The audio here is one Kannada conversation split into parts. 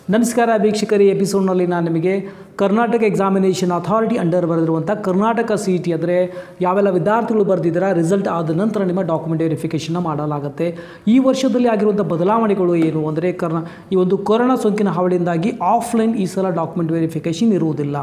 ನಮಸ್ಕಾರ ವೀಕ್ಷಕರೇ ಈ ಎಪಿಸೋಡ್ನಲ್ಲಿ ನಾನು ನಿಮಗೆ ಕರ್ನಾಟಕ ಎಕ್ಸಾಮಿನೇಷನ್ ಅಥಾರಿಟಿ ಅಂಡರ್ ಬರೆದಿರುವಂಥ ಕರ್ನಾಟಕ ಸಿ ಟಿ ಅಂದರೆ ಯಾವೆಲ್ಲ ವಿದ್ಯಾರ್ಥಿಗಳು ಬರೆದಿದ್ದೀರಾ ರಿಸಲ್ಟ್ ಆದ ನಂತರ ನಿಮ್ಮ ಡಾಕ್ಯುಮೆಂಟ್ ವೆರಿಫಿಕೇಷನ್ನ ಮಾಡಲಾಗುತ್ತೆ ಈ ವರ್ಷದಲ್ಲಿ ಆಗಿರುವಂಥ ಬದಲಾವಣೆಗಳು ಏನು ಅಂದರೆ ಕರ್ನಾ ಈ ಒಂದು ಕೊರೋನಾ ಸೋಂಕಿನ ಹಾವಳಿಯಿಂದಾಗಿ ಆಫ್ಲೈನ್ ಈ ಸಲ ಡಾಕ್ಯುಮೆಂಟ್ ವೆರಿಫಿಕೇಷನ್ ಇರುವುದಿಲ್ಲ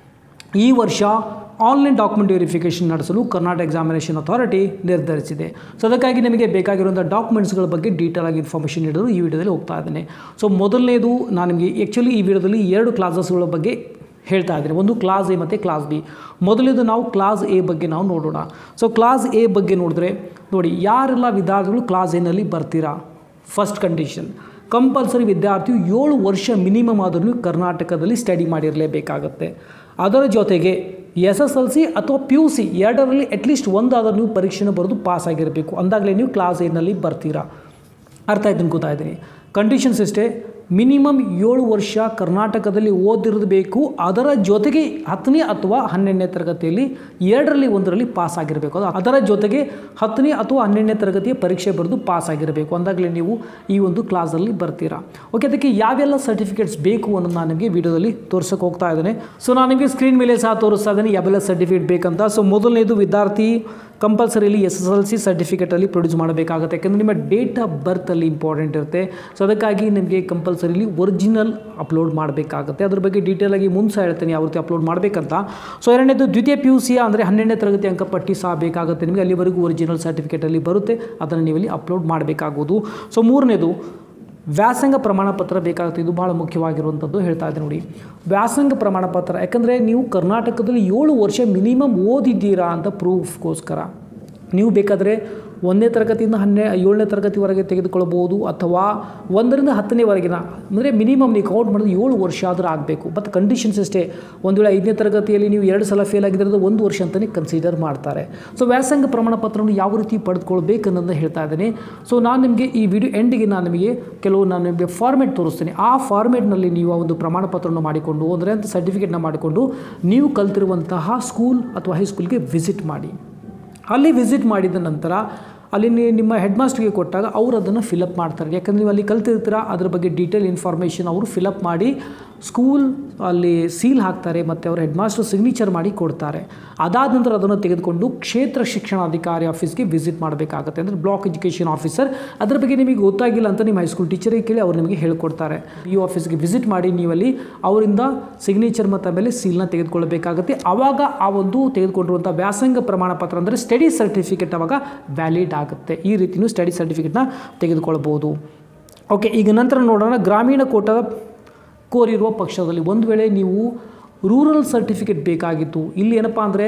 ಈ ವರ್ಷ ಆನ್ಲೈನ್ ಡಾಕ್ಯುಮೆಂಟ್ ವೆರಿಫಿಕೇಷನ್ ನಡೆಸಲು ಕರ್ನಾಟಕ ಎಕ್ಸಾಮಿನೇಷನ್ ಅಥಾರಿಟಿ ನಿರ್ಧರಿಸಿದೆ ಸೊ ಅದಕ್ಕಾಗಿ ನಿಮಗೆ ಬೇಕಾಗಿರುವಂಥ ಡಾಕ್ಯುಮೆಂಟ್ಸ್ಗಳ ಬಗ್ಗೆ ಡೀಟೇಲ್ ಆಗಿ ಇನ್ಫಾರ್ಮೇಷನ್ ನೀಡಲು ಈ ವಿಡಿಯೋದಲ್ಲಿ ಹೋಗ್ತಾ ಇದ್ದೇನೆ ಸೊ ಮೊದಲನೇದು ನಾನು ನಿಮಗೆ ಆ್ಯಕ್ಚುಲಿ ಈ ವಿಡಿಯೋದಲ್ಲಿ ಎರಡು ಕ್ಲಾಸಸ್ಗಳ ಬಗ್ಗೆ ಹೇಳ್ತಾ ಇದ್ದೀನಿ ಒಂದು ಕ್ಲಾಸ್ ಎ ಮತ್ತು ಕ್ಲಾಸ್ ಬಿ ಮೊದಲನೇದು ನಾವು ಕ್ಲಾಸ್ ಎ ಬಗ್ಗೆ ನಾವು ನೋಡೋಣ ಸೊ ಕ್ಲಾಸ್ ಎ ಬಗ್ಗೆ ನೋಡಿದ್ರೆ ನೋಡಿ ಯಾರೆಲ್ಲ ವಿದ್ಯಾರ್ಥಿಗಳು ಕ್ಲಾಸ್ ಎನಲ್ಲಿ ಬರ್ತೀರಾ ಫಸ್ಟ್ ಕಂಡೀಷನ್ ಕಂಪಲ್ಸರಿ ವಿದ್ಯಾರ್ಥಿಯು ಏಳು ವರ್ಷ ಮಿನಿಮಮ್ ಆದರೂ ನೀವು ಕರ್ನಾಟಕದಲ್ಲಿ ಸ್ಟಡಿ ಮಾಡಿರಲೇಬೇಕಾಗತ್ತೆ ಅದರ ಜೊತೆಗೆ ಎಸ್ ಎಸ್ ಎಲ್ ಸಿ ಅಥವಾ ಪಿ ಯು ಸಿ ಎರಡರಲ್ಲಿ ಅಟ್ಲೀಸ್ಟ್ ಒಂದಾದರೂ ನೀವು ಪರೀಕ್ಷೆನ ಬರೆದು ಪಾಸ್ ಆಗಿರಬೇಕು ಅಂದಾಗಲೇ ನೀವು ಕ್ಲಾಸ್ ಏನಲ್ಲಿ ಬರ್ತೀರಾ ಅರ್ಥ ಆಯ್ತು ಅನ್ಕೋತಾ ಕಂಡೀಷನ್ಸ್ ಇಷ್ಟೇ ಮಿನಿಮಮ್ ಏಳು ವರ್ಷ ಕರ್ನಾಟಕದಲ್ಲಿ ಓದಿರಬೇಕು ಅದರ ಜೊತೆಗೆ ಹತ್ತನೇ ಅಥವಾ ಹನ್ನೆರಡನೇ ತರಗತಿಯಲ್ಲಿ ಎರಡರಲ್ಲಿ ಒಂದರಲ್ಲಿ ಪಾಸ್ ಆಗಿರಬೇಕು ಅದು ಅದರ ಜೊತೆಗೆ ಹತ್ತನೇ ಅಥವಾ ಹನ್ನೆರಡನೇ ತರಗತಿಯ ಪರೀಕ್ಷೆ ಬರೆದು ಪಾಸ್ ಆಗಿರಬೇಕು ಅಂದಾಗಲೇ ನೀವು ಈ ಒಂದು ಕ್ಲಾಸಲ್ಲಿ ಬರ್ತೀರಾ ಓಕೆ ಅದಕ್ಕೆ ಯಾವೆಲ್ಲ ಸರ್ಟಿಫಿಕೇಟ್ಸ್ ಬೇಕು ಅನ್ನೋದು ನಾನು ನಿಮಗೆ ವಿಡಿಯೋದಲ್ಲಿ ತೋರ್ಸೋಕೆ ಹೋಗ್ತಾ ಇದ್ದೇನೆ ಸೊ ನಾನು ನಿಮಗೆ ಸ್ಕ್ರೀನ್ ಮೇಲೆ ಸಹ ತೋರಿಸ್ತಾ ಇದ್ದೇನೆ ಯಾವೆಲ್ಲ ಸರ್ಟಿಫಿಕೇಟ್ ಬೇಕಂತ ಸೊ ಮೊದಲನೇದು ವಿದ್ಯಾರ್ಥಿ compulsorily S S L C ಸರ್ಟಿಫಿಕೇಟಲ್ಲಿ ಪ್ರೊಡ್ಯೂಸ್ ಮಾಡಬೇಕಾಗುತ್ತೆ ಯಾಕಂದರೆ ನಿಮ್ಮ ಡೇಟ್ ಆಫ್ ಬರ್ತಲ್ಲಿ ಇಂಪಾರ್ಟೆಂಟ್ ಇರುತ್ತೆ ಸೊ ಅದಕ್ಕಾಗಿ ನಿಮಗೆ ಕಂಪಲ್ಸರಿಲಿ ಒರಿಜಿನಲ್ ಅಪ್ಲೋಡ್ ಮಾಡಬೇಕಾಗುತ್ತೆ ಅದ್ರ ಬಗ್ಗೆ ಡೀಟೇಲಾಗಿ ಮುಂದೆ ಸಹ ಹೇಳ್ತೇನೆ ಯಾವ ರೀತಿ ಅಪ್ಲೋಡ್ ಮಾಡಬೇಕಂತ ಸೊ ಎರಡನೇದು ದ್ವಿತೀಯ ಪಿ ಯು ಸಿಯ ಅಂದರೆ ಹನ್ನೆರಡನೇ ತರಗತಿ ಅಂಕಪಟ್ಟಿ ಸಹ ಬೇಕಾಗುತ್ತೆ ನಿಮಗೆ ಅಲ್ಲಿವರೆಗೂ ಒರಿಜಿನಲ್ ಸರ್ಟಿಫಿಕೇಟಲ್ಲಿ ಬರುತ್ತೆ ಅದನ್ನು ನೀವು ಇಲ್ಲಿ ಅಪ್ಲೋಡ್ ಮಾಡಬೇಕಾಗೋದು ಸೊ ಮೂರನೇದು ವ್ಯಾಸಂಗ ಪ್ರಮಾಣ ಪತ್ರ ಬೇಕಾಗುತ್ತೆ ಇದು ಭಾಳ ಮುಖ್ಯವಾಗಿರುವಂಥದ್ದು ಹೇಳ್ತಾ ಇದ್ದೀನಿ ನೋಡಿ ವ್ಯಾಸಂಗ ಪ್ರಮಾಣ ಪತ್ರ ಯಾಕಂದರೆ ನೀವು ಕರ್ನಾಟಕದಲ್ಲಿ ಏಳು ವರ್ಷ ಮಿನಿಮಮ್ ಓದಿದ್ದೀರಾ ಅಂತ ಪ್ರೂಫ್ಗೋಸ್ಕರ ನೀವು ಬೇಕಾದರೆ ಒಂದನೇ ತರಗತಿಯಿಂದ ಹನ್ನೆ ಏಳನೇ ತರಗತಿವರೆಗೆ ತೆಗೆದುಕೊಳ್ಬೋದು ಅಥವಾ ಒಂದರಿಂದ ಹತ್ತನೇವರೆಗಿನ ಅಂದರೆ ಮಿನಿಮಮ್ ನೀವು ಕೌಂಟ್ ಮಾಡಿದ್ರೆ ಏಳು ವರ್ಷ ಆದರೂ ಆಗಬೇಕು ಬಟ್ ಕಂಡೀಷನ್ಸ್ ಅಷ್ಟೇ ಒಂದು ವೇಳೆ ಐದನೇ ತರಗತಿಯಲ್ಲಿ ನೀವು ಎರಡು ಸಲ ಫೇಲ್ ಆಗಿದ್ದರೆ ಒಂದು ವರ್ಷ ಅಂತಲೇ ಕನ್ಸಿಡರ್ ಮಾಡ್ತಾರೆ ಸೊ ವ್ಯಾಸಂಗ ಪ್ರಮಾಣ ಪತ್ರವನ್ನು ಯಾವ ರೀತಿ ಪಡೆದುಕೊಳ್ಬೇಕು ಅನ್ನೋದನ್ನ ಹೇಳ್ತಾ ಇದ್ದೀನಿ ಸೊ ನಾನು ನಿಮಗೆ ಈ ವಿಡಿಯೋ ಎಂಡಿಗೆ ನಾನು ನಿಮಗೆ ಕೆಲವು ನಾನು ನಿಮಗೆ ಫಾರ್ಮೆಟ್ ತೋರಿಸ್ತೀನಿ ಆ ಫಾರ್ಮೆಟ್ನಲ್ಲಿ ನೀವು ಆ ಒಂದು ಪ್ರಮಾಣ ಪತ್ರವನ್ನು ಮಾಡಿಕೊಂಡು ಅಂದರೆ ಅಂತ ಸರ್ಟಿಫಿಕೇಟ್ನ ಮಾಡಿಕೊಂಡು ನೀವು ಕಲ್ತಿರುವಂತಹ ಸ್ಕೂಲ್ ಅಥವಾ ಹೈಸ್ಕೂಲ್ಗೆ ವಿಸಿಟ್ ಮಾಡಿ ಅಲ್ಲಿ ವಿಸಿಟ್ ಮಾಡಿದ ನಂತರ ಅಲ್ಲಿ ನೀ- ನಿಮ್ಮ ಹೆಡ್ ಮಾಸ್ಟ್ರಿಗೆ ಕೊಟ್ಟಾಗ ಅವರು ಅದನ್ನು ಫಿಲಪ್ ಮಾಡ್ತಾರೆ ಯಾಕಂದರೆ ನೀವು ಅಲ್ಲಿ ಕಲ್ತಿರ್ತೀರ ಅದ್ರ ಬಗ್ಗೆ ಡೀಟೇಲ್ ಇನ್ಫಾರ್ಮೇಷನ್ ಅವರು ಫಿಲಪ್ ಮಾಡಿ ಸ್ಕೂಲ್ ಅಲ್ಲಿ ಸೀಲ್ ಹಾಕ್ತಾರೆ ಮತ್ತು ಅವ್ರ ಹೆಡ್ ಮಾಸ್ಟರ್ ಸಿಗ್ನೇಚರ್ ಮಾಡಿ ಕೊಡ್ತಾರೆ ಅದಾದ ನಂತರ ಅದನ್ನು ತೆಗೆದುಕೊಂಡು ಕ್ಷೇತ್ರ ಶಿಕ್ಷಣಾಧಿಕಾರಿ ಆಫೀಸ್ಗೆ ವಿಸಿಟ್ ಮಾಡಬೇಕಾಗುತ್ತೆ ಅಂದರೆ ಬ್ಲಾಕ್ ಎಜುಕೇಷನ್ ಆಫೀಸರ್ ಅದ್ರ ಬಗ್ಗೆ ನಿಮಗೆ ಗೊತ್ತಾಗಿಲ್ಲ ಅಂತ ನಿಮ್ಮ ಹೈಸ್ಕೂಲ್ ಟೀಚರಿಗೆ ಕೇಳಿ ಅವ್ರು ನಿಮಗೆ ಹೇಳ್ಕೊಡ್ತಾರೆ ಈ ಆಫೀಸ್ಗೆ ವಿಸಿಟ್ ಮಾಡಿ ನೀವಲ್ಲಿ ಅವರಿಂದ ಸಿಗ್ನೇಚರ್ ಮತ್ತು ಆಮೇಲೆ ಸೀಲ್ನ ತೆಗೆದುಕೊಳ್ಳಬೇಕಾಗುತ್ತೆ ಆವಾಗ ಆ ಒಂದು ತೆಗೆದುಕೊಂಡಿರುವಂಥ ವ್ಯಾಸಂಗ ಪ್ರಮಾಣ ಪತ್ರ ಅಂದರೆ ಸ್ಟಡಿ ಸರ್ಟಿಫಿಕೇಟ್ ಅವಾಗ ವ್ಯಾಲಿಡ್ ಆಗುತ್ತೆ ಈ ರೀತಿಯೂ ಸ್ಟಡಿ ಸರ್ಟಿಫಿಕೇಟ್ನ ತೆಗೆದುಕೊಳ್ಬೋದು ಓಕೆ ಈಗ ನಂತರ ನೋಡೋಣ ಗ್ರಾಮೀಣ ಕೋಟದ ಕೋರಿರುವ ಪಕ್ಷದಲ್ಲಿ ಒಂದು ವೇಳೆ ನೀವು ರೂರಲ್ ಸರ್ಟಿಫಿಕೇಟ್ ಬೇಕಾಗಿತ್ತು ಇಲ್ಲಿ ಏನಪ್ಪ ಅಂದರೆ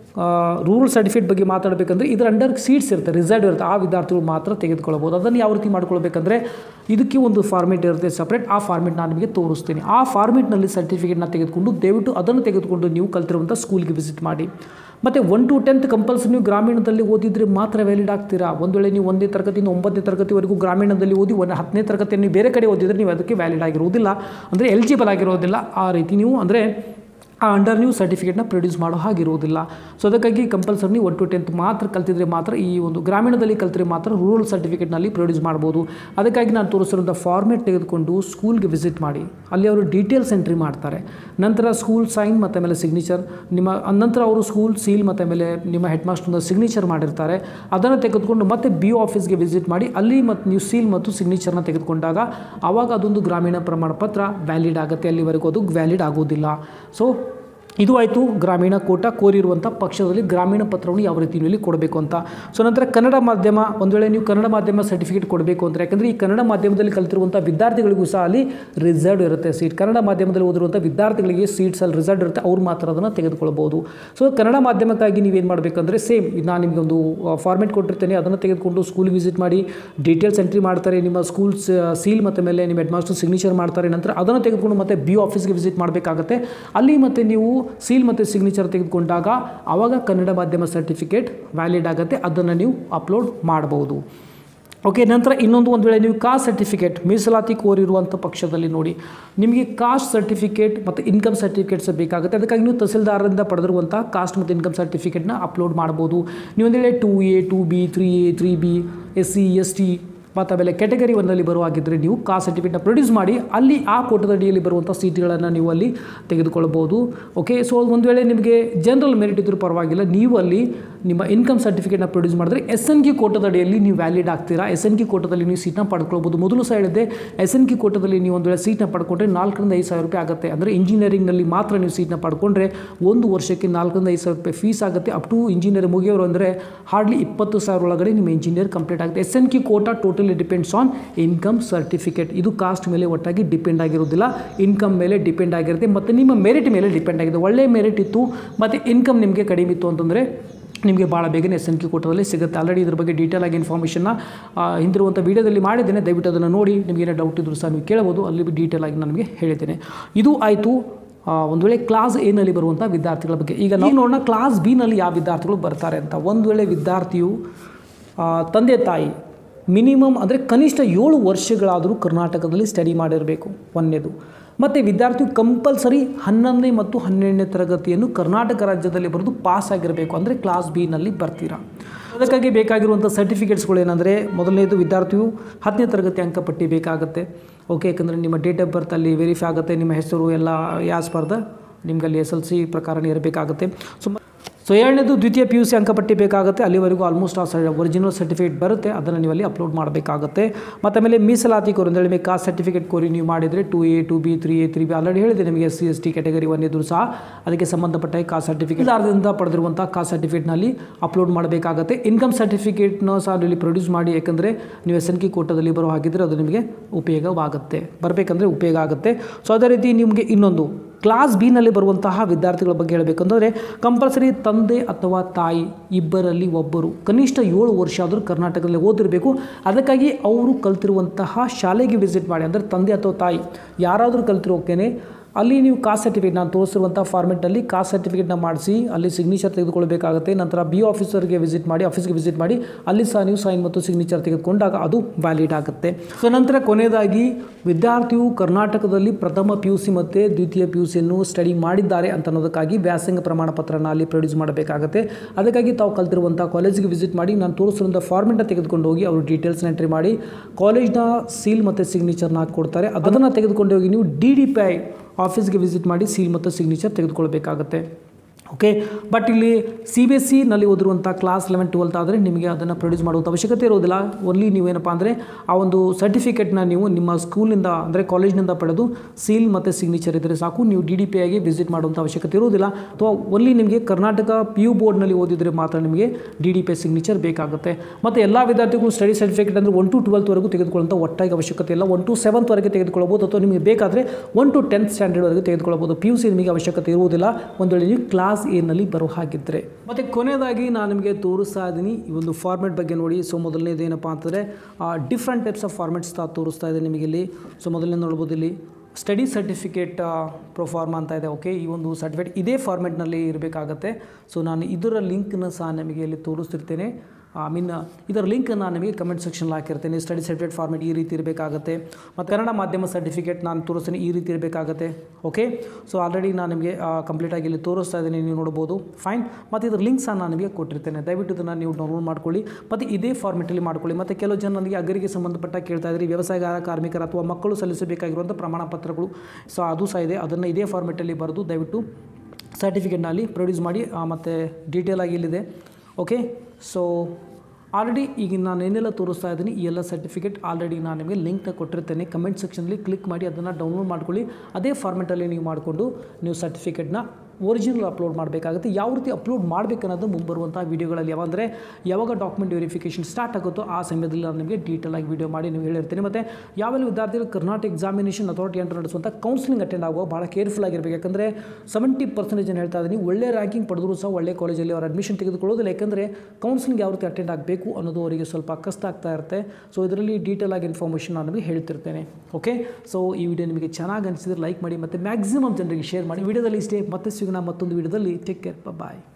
ರೂರಲ್ ಸರ್ಟಿಫಿಕೇಟ್ ಬಗ್ಗೆ ಮಾತಾಡಬೇಕಂದ್ರೆ ಇದರ ಅಂಡರ್ ಸೀಟ್ಸ್ ಇರುತ್ತೆ ರಿಸರ್ವ್ ಇರುತ್ತೆ ಆ ವಿದ್ಯಾರ್ಥಿಗಳು ಮಾತ್ರ ತೆಗೆದುಕೊಳ್ಬೋದು ಅದನ್ನು ಯಾವ ರೀತಿ ಮಾಡ್ಕೊಳ್ಬೇಕಂದ್ರೆ ಇದಕ್ಕೆ ಒಂದು ಫಾರ್ಮೇಟ್ ಇರುತ್ತೆ ಸಪ್ರೇಟ್ ಆ ಫಾರ್ಮೇಟ್ ನಾನು ನಿಮಗೆ ತೋರಿಸ್ತೀನಿ ಆ ಫಾರ್ಮೇಟ್ನಲ್ಲಿ ಸರ್ಟಿಫಿಕೇಟ್ನ ತೆಗೆದುಕೊಂಡು ದಯವಿಟ್ಟು ಅದನ್ನು ತೆಗೆದುಕೊಂಡು ನೀವು ಕಲ್ತಿರುವಂಥ ಸ್ಕೂಲ್ಗೆ ವಿಸಿಟ್ ಮಾಡಿ ಮತ್ತು ಒನ್ ಟು ಟೆಂತ್ ಕಂಪಲ್ಸರಿ ನೀವು ಗ್ರಾಮೀಣದಲ್ಲಿ ಓದಿದರೆ ಮಾತ್ರ ವ್ಯಾಲಿಡ್ ಆಗ್ತೀರಾ ಒಂದು ವೇಳೆ ನೀವು ಒಂದನೇ ತರಗತಿಯಿಂದ ಒಂಬತ್ತನೇ ತರಗತಿವರೆಗೂ ಗ್ರಾಮೀಣದಲ್ಲಿ ಓದಿ ಒಂದು ಹತ್ತನೇ ತರಗತಿಯನ್ನು ನೀವು ಬೇರೆ ಕಡೆ ಓದಿದರೆ ನೀವು ಅದಕ್ಕೆ ವ್ಯಾಲಿಡ್ ಆಗಿರುವುದಿಲ್ಲ ಅಂದರೆ ಎಲಿಜಿಬಲ್ ಆಗಿರೋದಿಲ್ಲ ಆ ರೀತಿ ನೀವು ಅಂದರೆ ಆ ಅಂಡರ್ ನೀವು ಸರ್ಟಿಫಿಕೇಟ್ನ ಪ್ರೊಡ್ಯೂಸ್ ಮಾಡೋ ಹಾಗಿರುವುದಿಲ್ಲ ಸೊ ಅದಕ್ಕಾಗಿ ಕಂಪಲ್ಸರಿ ನೀವು ಒನ್ ಟು ಟೆಂತ್ ಮಾತ್ರ ಕಲ್ತಿದ್ರೆ ಮಾತ್ರ ಈ ಒಂದು ಗ್ರಾಮೀಣದಲ್ಲಿ ಕಲ್ತಿದ್ರೆ ಮಾತ್ರ ರೂರಲ್ ಸರ್ಟಿಫಿಕೇಟ್ನಲ್ಲಿ ಪ್ರೊಡ್ಯೂಸ್ ಮಾಡ್ಬೋದು ಅದಕ್ಕಾಗಿ ನಾನು ತೋರಿಸಿರುವಂಥ ಫಾರ್ಮೇಟ್ ತೆಗೆದುಕೊಂಡು ಸ್ಕೂಲ್ಗೆ ವಿಸಿಟ್ ಮಾಡಿ ಅಲ್ಲಿ ಅವರು ಡೀಟೇಲ್ಸ್ ಎಂಟ್ರಿ ಮಾಡ್ತಾರೆ ನಂತರ ಸ್ಕೂಲ್ ಸೈನ್ ಮತ್ತು ಆಮೇಲೆ ಸಿಗ್ನೇಚರ್ ನಿಮ್ಮ ನಂತರ ಅವರು ಸ್ಕೂಲ್ ಸೀಲ್ ಮತ್ತು ಆಮೇಲೆ ನಿಮ್ಮ ಹೆಡ್ ಮಾಸ್ಟರ್ನ ಸಿಗ್ನೇಚರ್ ಮಾಡಿರ್ತಾರೆ ಅದನ್ನು ತೆಗೆದುಕೊಂಡು ಮತ್ತೆ ಬಿ ಆಫೀಸ್ಗೆ ವಿಸಿಟ್ ಮಾಡಿ ಅಲ್ಲಿ ಮತ್ತು ನೀವು ಸೀಲ್ ಮತ್ತು ಸಿಗ್ನೇಚರ್ನ ತೆಗೆದುಕೊಂಡಾಗ ಆವಾಗ ಅದೊಂದು ಗ್ರಾಮೀಣ ಪ್ರಮಾಣ ಪತ್ರ ವ್ಯಾಲಿಡ್ ಆಗುತ್ತೆ ಅಲ್ಲಿವರೆಗೂ ಅದು ವ್ಯಾಲಿಡ್ ಆಗೋದಿಲ್ಲ ಸೊ ಇದು ಆಯಿತು ಗ್ರಾಮೀಣ ಕೋಟ ಕೋರಿರುವಂಥ ಪಕ್ಷದಲ್ಲಿ ಗ್ರಾಮೀಣ ಪತ್ರವನ್ನು ಯಾವ ರೀತಿಯಲ್ಲಿ ಕೊಡಬೇಕು ಅಂತ ಸೊ ನಂತರ ಕನ್ನಡ ಮಾಧ್ಯಮ ಒಂದು ವೇಳೆ ನೀವು ಕನ್ನಡ ಮಾಧ್ಯಮ ಸರ್ಟಿಫಿಕೇಟ್ ಕೊಡಬೇಕು ಅಂದರೆ ಯಾಕಂದರೆ ಈ ಕನ್ನಡ ಮಾಧ್ಯಮದಲ್ಲಿ ಕಲಿತಿರುವಂಥ ವಿದ್ಯಾರ್ಥಿಗಳಿಗೂ ಸಹ ಅಲ್ಲಿ ರಿಸರ್ವ್ ಇರುತ್ತೆ ಸೀಟ್ ಕನ್ನಡ ಮಾಧ್ಯಮದಲ್ಲಿ ಓದಿರುವಂಥ ವಿದ್ಯಾರ್ಥಿಗಳಿಗೆ ಸೀಟ್ಸ್ ಅಲ್ಲಿ ರಿಸರ್ವ್ ಇರುತ್ತೆ ಅವ್ರು ಮಾತ್ರ ಅದನ್ನು ತೆಗೆದುಕೊಳ್ಬೋದು ಸೊ ಕನ್ನಡ ಮಾಧ್ಯಮಕ್ಕಾಗಿ ನೀವೇನು ಮಾಡಬೇಕಂದ್ರೆ ಸೇಮ್ ನಾನು ನಿಮಗೆ ಒಂದು ಫಾರ್ಮೇಟ್ ಕೊಟ್ಟಿರ್ತೇನೆ ಅದನ್ನು ತೆಗೆದುಕೊಂಡು ಸ್ಕೂಲ್ ವಿಸಿಟ್ ಮಾಡಿ ಡೀಟೇಲ್ಸ್ ಎಂಟ್ರಿ ಮಾಡ್ತಾರೆ ನಿಮ್ಮ ಸ್ಕೂಲ್ ಸೀಲ್ ಮತ್ತು ಮೇಲೆ ನಿಮ್ಮ ಹೆಡ್ ಮಾಸ್ಟರ್ ಸಿಗ್ನೇಚರ್ ಮಾಡ್ತಾರೆ ನಂತರ ಅದನ್ನು ತೆಗೆದುಕೊಂಡು ಮತ್ತೆ ಬಿ ಆಫೀಸ್ಗೆ ವಿಸಿಟ್ ಮಾಡಬೇಕಾಗುತ್ತೆ ಅಲ್ಲಿ ಮತ್ತೆ ನೀವು ಸೀಲ್ ಮತ್ತು ಸಿಗ್ನೇಚರ್ ತೆಗೆದುಕೊಂಡಾಗ ಆವಾಗ ಕನ್ನಡ ಮಾಧ್ಯಮ ಸರ್ಟಿಫಿಕೇಟ್ ವ್ಯಾಲಿಡ್ ಆಗುತ್ತೆ ಅದನ್ನು ನೀವು ಅಪ್ಲೋಡ್ ಮಾಡಬಹುದು ಓಕೆ ನಂತರ ಇನ್ನೊಂದು ಒಂದು ವೇಳೆ ನೀವು ಕಾಸ್ಟ್ ಸರ್ಟಿಫಿಕೇಟ್ ಮೀಸಲಾತಿ ಕೋರಿರುವಂಥ ಪಕ್ಷದಲ್ಲಿ ನೋಡಿ ನಿಮಗೆ ಕಾಸ್ಟ್ ಸರ್ಟಿಫಿಕೇಟ್ ಮತ್ತು ಇನ್ಕಮ್ ಸರ್ಟಿಫಿಕೇಟ್ಸ್ ಬೇಕಾಗುತ್ತೆ ಅದಕ್ಕಾಗಿ ನೀವು ತಹಸೀಲ್ದಾರರಿಂದ ಪಡೆದಿರುವಂಥ ಕಾಸ್ಟ್ ಮತ್ತು ಇನ್ಕಮ್ ಸರ್ಟಿಫಿಕೇಟ್ನ ಅಪ್ಲೋಡ್ ಮಾಡ್ಬೋದು ನೀವು ಒಂದು ವೇಳೆ two A two B three A three B S C S T ಮತ್ತು ಆಮೇಲೆ ಕೆಟಗರಿ ಒನ್ನಲ್ಲಿ ಬರುವಾಗಿದ್ದರೆ ನೀವು ಕಾಸ್ಟ್ ಸರ್ಟಿಫಿಕೇಟ್ನ ಪ್ರೊಡ್ಯೂಸ್ ಮಾಡಿ ಅಲ್ಲಿ ಆ ಕೋಟದ ಅಡಿಯಲ್ಲಿ ಬರುವಂಥ ಸೀಟ್ಗಳನ್ನು ನೀವು ಅಲ್ಲಿ ತೆಗೆದುಕೊಳ್ಬೋದು ಓಕೆ ಸೊ ಒಂದು ವೇಳೆ ನಿಮಗೆ ಜನರಲ್ ಮೆರಿಟ್ ಇದ್ರೂ ಪರವಾಗಿಲ್ಲ ನೀವು ಅಲ್ಲಿ ನಿಮ್ಮ ಇನ್ಕಮ್ ಸರ್ಟಿಫಿಕೇಟ್ನ ಪ್ರೊಡ್ಯೂಸ್ ಮಾಡಿದ್ರೆ ಎಸ್ ಎನ್ ಕಿ ಕೋಟದ ಅಡಿಯಲ್ಲಿ ನೀವು ವ್ಯಾಲಿಡ್ ಆಗ್ತೀರಾ ಎಸ್ ಎನ್ ಕಿ ಕೋಟದಲ್ಲಿ ನೀವು ಸೀಟ್ನ ಪಡ್ಕೊಳ್ಬೋದು ಮೊದಲು ಸಹ ಹೇಳಿದ್ದೆ ಎಸ್ ಎನ್ ಕಿ ಕೋಟದಲ್ಲಿ ನೀವು ಒಂದು ವೇಳೆ ಸೀಟ್ನ ಪಡ್ಕೊಂಡ್ರೆ ನಾಲ್ಕರಿಂದ ಐದು ಸಾವಿರ ರೂಪಾಯಿ ಆಗುತ್ತೆ ಅಂದರೆ ಇಂಜಿನಿಯರಿಂಗ್ನಲ್ಲಿ ಮಾತ್ರ ನೀವು ಸೀಟ್ನ ಪಡ್ಕೊಂಡ್ರೆ ಒಂದು ವರ್ಷಕ್ಕೆ ನಾಲ್ಕರಿಂದ ಐದು ಸಾವಿರ ರೂಪಾಯಿ ಫೀಸ್ ಆಗುತ್ತೆ ಅಪ್ ಟು ಇಂಜಿನಿಯರ್ ಮುಗಿಯೋರು ಅಂದರೆ ಹಾರ್ಡ್ಲಿ ಇಪ್ಪತ್ತು ಸಾವಿರ ಒಳಗಡೆ ನಿಮ್ಮ ಇಂಜಿನಿಯರ್ ಕಂಪ್ಲೀಟ್ ಆಗುತ್ತೆ S N Q quota totally depends on income certificate ಇದು ಕಾಸ್ಟ್ ಮೇಲೆ ಒಟ್ಟಾಗಿ ಡಿಪೆಂಡ್ ಆಗಿರೋದಿಲ್ಲ ಇನ್ಕಮ್ ಮೇಲೆ ಡಿಪೆಂಡ್ ಆಗಿರುತ್ತೆ ಮತ್ತು ನಿಮ್ಮ ಮೆರಿಟ್ ಮೇಲೆ ಡಿಪೆಂಡ್ ಆಗಿದೆ ಒಳ್ಳೆಯ ಮೆರಿಟ್ ಇತ್ತು ಮತ್ತು ಇನ್ಕಮ್ ನಿಮಗೆ ಕಡಿಮೆ ಇತ್ತು ಅಂತಂದರೆ ನಿಮಗೆ ಭಾಳ ಬೇಗನೆ ಎಸ್ ಎನ್ ಕಿ ಕೋಟದಲ್ಲಿ ಸಿಗುತ್ತೆ ಆಲ್ರೆಡಿ ಇದ್ರ ಬಗ್ಗೆ ಡೀಟೇಲ್ ಆಗಿ ಇನ್ಫಾರ್ಮೇಷನ್ನ ಹಿಂದಿರುವಂಥ ವೀಡಿಯೋದಲ್ಲಿ ಮಾಡಿದ್ದೇನೆ ದಯವಿಟ್ಟು ಅದನ್ನು ನೋಡಿ ನಿಮಗೆ ಏನೋ ಡೌಟ್ ಇದ್ದರೂ ಸಹ ನೀವು ಕೇಳ್ಬೋದು ಅಲ್ಲಿ ಡೀಟೇಲ್ ಆಗಿ ನಾನು ನಿಮಗೆ ಹೇಳಿದ್ದೇನೆ ಇದು ಆಯಿತು ಆ, ಒಂದು ವೇಳೆ ಕ್ಲಾಸ್ ಎನಲ್ಲಿ ಬರುವಂಥ ವಿದ್ಯಾರ್ಥಿಗಳ ಬಗ್ಗೆ ಈಗ ನಾವು ನೋಡೋಣ ಕ್ಲಾಸ್ ಬಿನಲ್ಲಿ ಯಾವ ವಿದ್ಯಾರ್ಥಿಗಳು ಬರ್ತಾರೆ ಅಂತ ಒಂದು ವೇಳೆ ವಿದ್ಯಾರ್ಥಿಯು ಆ, ತಂದೆ ತಾಯಿ ಮಿನಿಮಮ್ ಅಂದರೆ ಕನಿಷ್ಠ ಏಳು ವರ್ಷಗಳಾದರೂ ಕರ್ನಾಟಕದಲ್ಲಿ ಸ್ಟಡಿ ಮಾಡಿರಬೇಕು ಒಂದನೇದು ಮತ್ತು ವಿದ್ಯಾರ್ಥಿಯು ಕಂಪಲ್ಸರಿ ಹನ್ನೊಂದನೇ ಮತ್ತು ಹನ್ನೆರಡನೇ ತರಗತಿಯನ್ನು ಕರ್ನಾಟಕ ರಾಜ್ಯದಲ್ಲಿ ಬರೆದು ಪಾಸ್ ಆಗಿರಬೇಕು ಅಂದರೆ ಕ್ಲಾಸ್ ಬಿನಲ್ಲಿ ಬರ್ತೀರಾ ಅದಕ್ಕಾಗಿ ಬೇಕಾಗಿರುವಂಥ ಸರ್ಟಿಫಿಕೇಟ್ಸ್ಗಳು ಏನಂದರೆ ಮೊದಲನೇದು ವಿದ್ಯಾರ್ಥಿಯು ಹತ್ತನೇ ತರಗತಿ ಅಂಕಪಟ್ಟಿ ಬೇಕಾಗುತ್ತೆ ಓಕೆ ಯಾಕಂದರೆ ನಿಮ್ಮ ಡೇಟ್ ಆಫ್ ಬರ್ತ್ ಅಲ್ಲಿ ವೆರಿಫೈ ಆಗುತ್ತೆ ನಿಮ್ಮ ಹೆಸರು ಎಲ್ಲ ಯಾಸ್ ಪರ್ದ ನಿಮ್ಗೆ ಅಲ್ಲಿ ಎಸ್ ಎಲ್ ಸಿ ಪ್ರಕಾರನೇ ಇರಬೇಕಾಗುತ್ತೆ ಸೊ ಸೊ ಎರಡನೇದು ದ್ವಿತೀಯ ಪಿ ಯು ಸಿ ಅಂಕಪಟ್ಟಿ ಬೇಕಾಗುತ್ತೆ ಅಲ್ಲಿವರೆಗೂ ಆಲ್ಮೋಸ್ಟ್ ಆ ಒರಿಜಿನಲ್ ಸರ್ಟಿಫಿಕೇಟ್ ಬರುತ್ತೆ ಅದನ್ನು ನೀವು ಅಲ್ಲಿ ಅಪ್ಲೋಡ್ ಮಾಡಬೇಕಾಗುತ್ತೆ ಮತ್ತು ಆಮೇಲೆ ಮೀಸಲಾತಿ ಕೋರಿ ಅಂದರೆ ನಿಮಗೆ ಕಾಸ್ಟ್ ಸರ್ಟಿಫಿಕೇಟ್ ಕೋರಿ ನೀವು ಮಾಡಿದರೆ two A two B three A three B already ಹೇಳಿದೆ ನಿಮಗೆ S C S T category one ಇದ್ದರೂ ಸಹ ಅದಕ್ಕೆ ಸಂಬಂಧಪಟ್ಟ ಕಾಸ್ಟ್ ಸರ್ಟಿಫಿಕೇಟ್ ಆಧಾರದಿಂದ ಪಡೆದಿರುವಂಥ ಕಾಸ್ಟ್ ಸರ್ಟಿಫಿಕೇಟ್ನಲ್ಲಿ ಅಪ್ಲೋಡ್ ಮಾಡಬೇಕಾಗುತ್ತೆ ಇನ್ಕಮ್ ಸರ್ಟಿಫಿಕೇಟ್ನ ಸಹ ಇಲ್ಲಿ ಪ್ರೊಡ್ಯೂಸ್ ಮಾಡಿ ಯಾಕಂದರೆ ನೀವು ಎಸ್ ಎನ್ ಕಿ ಕೋಟದಲ್ಲಿ ಬರೋ ಹಾಗಿದ್ದರೆ ಅದು ನಿಮಗೆ ಉಪಯೋಗವಾಗುತ್ತೆ ಬರಬೇಕಂದ್ರೆ ಉಪಯೋಗ ಆಗುತ್ತೆ ಸೊ ಅದೇ ರೀತಿ ನಿಮಗೆ ಇನ್ನೊಂದು ಕ್ಲಾಸ್ ಬಿನಲ್ಲಿ ಬರುವಂತಹ ವಿದ್ಯಾರ್ಥಿಗಳ ಬಗ್ಗೆ ಹೇಳಬೇಕಂದ್ರೆ ಕಂಪಲ್ಸರಿ ತಂದೆ ಅಥವಾ ತಾಯಿ ಇಬ್ಬರಲ್ಲಿ ಒಬ್ಬರು ಕನಿಷ್ಠ ಏಳು ವರ್ಷ ಆದರೂ ಕರ್ನಾಟಕದಲ್ಲಿ ಓದಿರಬೇಕು ಅದಕ್ಕಾಗಿ ಅವರು ಕಲ್ತಿರುವಂತಹ ಶಾಲೆಗೆ ವಿಸಿಟ್ ಮಾಡಿ ಅಂದರೆ ತಂದೆ ಅಥವಾ ತಾಯಿ ಯಾರಾದರೂ ಕಲ್ತಿರೋಕೇನೆ ಅಲ್ಲಿ ನೀವು ಕಾಸ್ಟ್ ಸರ್ಟಿಫಿಕೇಟ್ ನಾನು ತೋರಿಸಿರುವಂಥ ಫಾರ್ಮೆಟ್ನಲ್ಲಿ ಕಾಸ್ಟ್ ಸರ್ಟಿಫಿಕೇಟ್ನ ಮಾಡಿಸಿ ಅಲ್ಲಿ ಸಿಗ್ನೇಚರ್ ತೆಗೆದುಕೊಳ್ಬೇಕಾಗುತ್ತೆ ನಂತರ ಬಿ ಆಫೀಸರ್ಗೆ ವಿಸಿಟ್ ಮಾಡಿ ಆಫೀಸ್ಗೆ ವಿಸಿಟ್ ಮಾಡಿ ಅಲ್ಲಿ ಸಹ ನೀವು ಸೈನ್ ಮತ್ತು ಸಿಗ್ನೇಚರ್ ತೆಗೆದುಕೊಂಡಾಗ ಅದು ವ್ಯಾಲಿಡ್ ಆಗುತ್ತೆ ಸೊ ನಂತರ ಕೊನೆಯದಾಗಿ ವಿದ್ಯಾರ್ಥಿಯು ಕರ್ನಾಟಕದಲ್ಲಿ ಪ್ರಥಮ ಪಿ ಯು ಸಿ ಮತ್ತು ದ್ವಿತೀಯ ಪಿ ಯು ಸಿಯನ್ನು ಸ್ಟಡಿ ಮಾಡಿದ್ದಾರೆ ಅಂತ ಅನ್ನೋದಕ್ಕಾಗಿ ವ್ಯಾಸಂಗ ಪ್ರಮಾಣ ಪತ್ರನ ಅಲ್ಲಿ ಪ್ರೊಡ್ಯೂಸ್ ಮಾಡಬೇಕಾಗುತ್ತೆ ಅದಕ್ಕಾಗಿ ತಾವು ಕಲ್ತಿರುವಂಥ ಕಾಲೇಜಿಗೆ ವಿಸಿಟ್ ಮಾಡಿ ನಾನು ತೋರಿಸಿರುವಂಥ ಫಾರ್ಮೆಟ್ನ ತೆಗೆದುಕೊಂಡು ಹೋಗಿ ಅವರು ಡೀಟೇಲ್ಸ್ನ ಎಂಟ್ರಿ ಮಾಡಿ ಕಾಲೇಜ್ನ ಸೀಲ್ ಮತ್ತು ಸಿಗ್ನೇಚರ್ನ ಹಾಕ್ಕೊಡ್ತಾರೆ ಅದನ್ನು ತೆಗೆದುಕೊಂಡು ಹೋಗಿ ನೀವು ಡಿ ಡಿ ಪಿ ಐ ಆಫೀಸ್ಗೆ ವಿಸಿಟ್ ಮಾಡಿ ಸೀಲ್ ಮತ್ತು ಸಿಗ್ನೇಚರ್ ತೆಗೆದುಕೊಳ್ಬೇಕಾಗತ್ತೆ ಓಕೆ ಬಟ್ ಇಲ್ಲಿ ಸಿ ಬಿ ಎಸ್ ಸಿನಲ್ಲಿ ಓದಿರುವಂಥ ಕ್ಲಾಸ್ ಲೆವೆನ್ ಟ್ವೆಲ್ತ್ ಆದರೆ ನಿಮಗೆ ಅದನ್ನು ಪ್ರೊಡ್ಯೂಸ್ ಮಾಡುವಂಥ ಅವಶ್ಯಕತೆ ಇರೋದಿಲ್ಲ ಓನ್ಲಿ ನೀವೇನಪ್ಪ ಅಂದರೆ ಆ ಒಂದು ಸರ್ಟಿಫಿಕೇಟ್ನ ನೀವು ನಿಮ್ಮ ಸ್ಕೂಲಿಂದ ಅಂದರೆ ಕಾಲೇಜ್ನಿಂದ ಪಡೆದು ಸೀಲ್ ಮತ್ತು ಸಿಗ್ನೇಚರ್ ಇದ್ದರೆ ಸಾಕು ನೀವು ಡಿ ಡಿ ಪಿ ಆಗಿ ವಿಸಿಟ್ ಮಾಡುವಂಥ ಅವಶ್ಯಕತೆ ಇರೋದಿಲ್ಲ ಅಥವಾ ಓನ್ಲಿ ನಿಮಗೆ ಕರ್ನಾಟಕ ಪಿ ಯು ಬೋರ್ಡ್ನಲ್ಲಿ ಓದಿದರೆ ಮಾತ್ರ ನಿಮಗೆ ಡಿ ಡಿ ಪಿ ಸಿಗ್ನೇಚರ್ ಬೇಕಾಗುತ್ತೆ ಮತ್ತು ಎಲ್ಲ ವಿದ್ಯಾರ್ಥಿಗಳು ಸ್ಟಡಿ ಸರ್ಟಿಫಿಕೇಟ್ ಅಂದರೆ ಒನ್ ಟು ಟ್ವೆಲ್ತ್ವರೆಗೂ ತೆಗೆದುಕೊಳ್ಳುವಂಥ ಒಟ್ಟಾಗಿ ಅವಶ್ಯಕತೆ ಇಲ್ಲ ಒನ್ ಟು ಸೆವೆಂತ್ವರೆಗೆ ತೆಗೆದುಕೊಳ್ಳಬಹುದು ಅಥವಾ ನಿಮಗೆ ಬೇಕಾದರೆ ಒನ್ ಟು ಟೆಂತ್ ಸ್ಟ್ಯಾಂಡರ್ಡ್ವರೆಗೆ ತೆಗೆದುಕೊಳ್ಳಬಹುದು ಪಿ ಯು ಸಿ ನಿಮಗೆ ಅವಶ್ಯಕತೆ ಇರುವುದಿಲ್ಲ ಒಂದು ವೇಳೆ ನೀವು ಕ್ಲಾಸ್ ಎನಲ್ಲಿ ಬರೋ ಹಾಗಿದ್ದರೆ ಮತ್ತು ಕೊನೆಯದಾಗಿ ನಾನು ನಿಮಗೆ ತೋರಿಸ್ತಾ ಇದ್ದೀನಿ ಈ ಒಂದು ಫಾರ್ಮೆಟ್ ಬಗ್ಗೆ ನೋಡಿ ಸೊ ಮೊದಲನೇದು ಏನಪ್ಪ ಅಂತಂದರೆ ಡಿಫ್ರೆಂಟ್ ಟೈಪ್ಸ್ ಆಫ್ ಫಾರ್ಮೆಟ್ಸ್ ತಾ ತೋರಿಸ್ತಾ ಇದೆ ನಿಮಗೆ ಇಲ್ಲಿ ಸೊ ಮೊದಲನೇ ನೋಡ್ಬೋದು ಇಲ್ಲಿ ಸ್ಟಡಿ ಸರ್ಟಿಫಿಕೇಟ್ ಪ್ರೊಫಾರ್ಮ ಅಂತ ಇದೆ ಓಕೆ ಈ ಒಂದು ಸರ್ಟಿಫಿಕೇಟ್ ಇದೇ ಫಾರ್ಮೆಟ್ನಲ್ಲಿ ಇರಬೇಕಾಗತ್ತೆ ಸೊ ನಾನು ಇದರ ಲಿಂಕ್ನ ಸಹ ನಿಮಗೆ ಇಲ್ಲಿ ತೋರಿಸ್ತಿರ್ತೇನೆ ಐ ಮೀನ್ ಇದರ ಲಿಂಕನ್ನು ನಾನು ನಿಮಗೆ ಕಮೆಂಟ್ ಸೆಕ್ಷನ್ ಹಾಕಿರ್ತೇನೆ ಸ್ಟಡಿ ಸರ್ಟಿಫಿಕೇಟ್ ಫಾರ್ಮೆಟ್ ಈ ರೀತಿ ಇರಬೇಕಾಗುತ್ತೆ ಮತ್ತು ಕನ್ನಡ ಮಾಧ್ಯಮ ಸರ್ಟಿಫಿಕೇಟ್ ನಾನು ತೋರಿಸ್ತೀನಿ ಈ ರೀತಿ ಇರಬೇಕಾಗುತ್ತೆ ಓಕೆ ಸೊ ಆಲ್ರೆಡಿ ನಾನು ನಿಮಗೆ ಕಂಪ್ಲೀಟಾಗಿ ಇಲ್ಲಿ ತೋರಿಸ್ತಾ ಇದ್ದೀನಿ ನೀವು ನೋಡ್ಬೋದು ಫೈನ್ ಮತ್ತು ಇದರ ಲಿಂಕ್ ಸಹ ನಾನು ನಿಮಗೆ ಕೊಟ್ಟಿರ್ತೇನೆ ದಯವಿಟ್ಟು ಇದನ್ನು ನೀವು ಡೌನ್ಲೋಡ್ ಮಾಡ್ಕೊಳ್ಳಿ ಮತ್ತು ಇದೇ ಫಾರ್ಮೆಟಲ್ಲಿ ಮಾಡ್ಕೊಳ್ಳಿ ಮತ್ತು ಕೆಲವು ಜನ ನನಗೆ ಅಗರಿಗೆ ಸಂಬಂಧಪಟ್ಟ ಕೇಳ್ತಾ ಇದ್ರಿ ವ್ಯವಸಾಯಗಾರ ಕಾರ್ಮಿಕರ ಅಥವಾ ಮಕ್ಕಳು ಸಲ್ಲಿಸಬೇಕಾಗಿರುವಂಥ ಪ್ರಮಾಣ ಪತ್ರಗಳು ಸೊ ಅದು ಸಹ ಇದೆ ಅದನ್ನು ಇದೇ ಫಾರ್ಮೆಟಲ್ಲಿ ಬರೆದು ದಯವಿಟ್ಟು ಸರ್ಟಿಫಿಕೇಟ್ನಲ್ಲಿ ಪ್ರೊಡ್ಯೂಸ್ ಮಾಡಿ ಮತ್ತು ಡೀಟೇಲ್ ಆಗಿ ಇಲ್ಲಿದೆ ಓಕೆ ಸೊ ಆಲ್ರೆಡಿ ಈಗ ನಾನು ಏನೆಲ್ಲ ತೋರಿಸ್ತಾ ಇದ್ದೀನಿ ಈ ಎಲ್ಲ ಸರ್ಟಿಫಿಕೇಟ್ ಆಲ್ರೆಡಿ ನಾನು ನಿಮಗೆ ಲಿಂಕ್ನ ಕೊಟ್ಟಿರ್ತೇನೆ ಕಮೆಂಟ್ ಸೆಕ್ಷನಲ್ಲಿ ಕ್ಲಿಕ್ ಮಾಡಿ ಅದನ್ನು ಡೌನ್ಲೋಡ್ ಮಾಡ್ಕೊಳ್ಳಿ ಅದೇ ಫಾರ್ಮೆಟಲ್ಲಿ ನೀವು ಮಾಡಿಕೊಂಡು ನೀವು ಸರ್ಟಿಫಿಕೇಟ್ನ ಒರಿಜಿನಲ್ ಅಪ್ಲೋಡ್ ಮಾಡಬೇಕಾಗುತ್ತೆ ಯಾವ ರೀತಿ ಅಪ್ಲೋಡ್ ಮಾಡಬೇಕನ್ನೋದು ಮುಂಬರುವಂಥ ವೀಡಿಯೋಗಳಲ್ಲಿ ಯಾವಂದರೆ ಯಾವಾಗ ಡಾಕ್ಯುಮೆಂಟ್ ವೆರಿಫಿಕೇಷನ್ ಸ್ಟಾರ್ಟ್ ಆಗುತ್ತೋ ಆ ಸಮಯದಲ್ಲಿ ನಾನು ನಿಮಗೆ ಡೀಟೇಲ್ ಆಗಿ ವೀಡಿಯೋ ಮಾಡಿ ನೀವು ಹೇಳಿರ್ತೀನಿ ಮತ್ತು ಯಾವೆಲ್ಲ ವಿದ್ಯಾರ್ಥಿಗಳು ಕರ್ನಾಟಕ ಎಕ್ಸಾಮಿನೇಷನ್ ಅಥಾರಿಟಿ ಅಂತ ನಡೆಸುವಂಥ ಕೌನ್ಸಿಲಿಂಗ್ ಅಟೆಂಡ್ ಆಗುವ ಭಾಳ ಕೇರ್ಫುಲ್ ಆಗಿರಬೇಕು ಯಾಕಂದರೆ ಸೆವೆಂಟಿ ಪರ್ಸೆಂಟೇಜ್ ಏನು ಹೇಳ್ತಾ ಇದ್ದೀನಿ ಒಳ್ಳೆ ರ್ಯಾಂಕಿಂಗ್ ಪಡೆದರೂ ಸಹ ಒಳ್ಳೆ ಕಾಲೇಜಲ್ಲಿ ಅವ್ರು ಅಡ್ಮಿಷನ್ ತೆಗೆದುಕೊಳ್ಳೋದಿಲ್ಲ ಯಾಕಂದರೆ ಕೌನ್ಸಿಲಿಂಗ್ ಯಾವ ರೀತಿ ಅಟೆಂಡ್ ಆಗಬೇಕು ಅನ್ನೋದು ಅವರಿಗೆ ಸ್ವಲ್ಪ ಕಷ್ಟ ಆಗ್ತಾ ಇರುತ್ತೆ ಸೊ ಇದರಲ್ಲಿ ಡೀಟೇಲ್ ಆಗಿ ಇನ್ಫಾರ್ಮೇಷನ್ ನಾನು ನಿಮಗೆ ಹೇಳ್ತಿರ್ತೇನೆ ಓಕೆ ಸೊ ಈ ವಿಡಿಯೋ ನಿಮಗೆ ಚೆನ್ನಾಗಿ ಅನಿಸಿದ್ರೆ ಲೈಕ್ ಮಾಡಿ ಮತ್ತು ಮ್ಯಾಕ್ಸಿಮಮ್ ಜನರಿಗೆ ಶೇರ್ ಮಾಡಿ ವಿಡಿಯೋದಲ್ಲಿ ಇಷ್ಟೇ ಮತ್ತೆ ಸಿಗೋಣ ಮತ್ತೊಂದು ವಿಡಿಯೋದಲ್ಲಿ ಟೇಕ್ ಕೇರ್ ಬಾಯ್